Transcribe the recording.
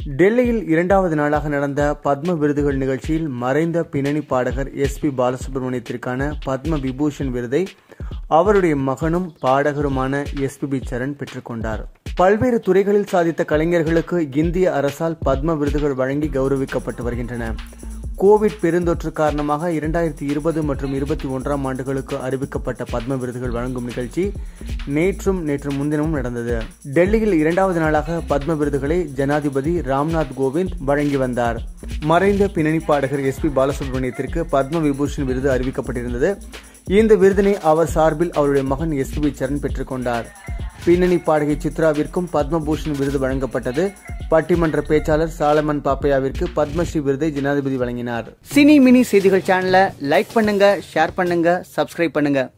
டெல்லியில் இரண்டாவது நாளாக நடந்த பத்ம விருதுகள் நிகழ்ச்சியில் மறைந்த பின்னணி பாடகர் எஸ் பி பாலசுப்ரமணியத்திற்கான பத்ம விபூஷன் விருதை அவருடைய மகனும் பாடகருமான எஸ்பிபி சரண் பெற்றுக்கொண்டார் பல்வேறு துறைகளில் சாதித்த கலைஞர்களுக்கு இந்திய அரசால் பத்ம விருதுகள் வழங்கி கௌரவிக்கப்பட்டு வருகின்றன கோவிட் பெருந்தொற்று காரணமாக இரண்டாயிரத்தி இருபது மற்றும் இருபத்தி ஒன்றாம் ஆண்டுகளுக்கு அறிவிக்கப்பட்ட பத்ம விருதுகள் வழங்கும் நிகழ்ச்சி நேற்றும் நேற்று முன்தினமும் நடந்தது டெல்லியில் இரண்டாவது நாளாக பத்ம விருதுகளை ஜனாதிபதி ராம்நாத் கோவிந்த் வழங்கி வந்தார் மறைந்த பின்னணி பாடகர் எஸ் பி பாலசுப்ரமணியத்திற்கு பத்ம விபூஷன் விருது அறிவிக்கப்பட்டிருந்தது இந்த விருதினை அவர் சார்பில் அவருடைய மகன் எஸ்பிபி சரண் பெற்றுக்கொண்டார் பின்னணி பாடகி சித்ராவிற்கும் பத்மபூஷன் விருது வழங்கப்பட்டது பட்டிமன்ற பேச்சாளர் சாலமன் பாப்பையாவிற்கு பத்மஸ்ரீ விருதை ஜனாதிபதி வழங்கினார் சினி மினி செய்திகள் சேனலை லைக் பண்ணுங்க ஷேர் பண்ணுங்க சப்ஸ்கிரைப் பண்ணுங்க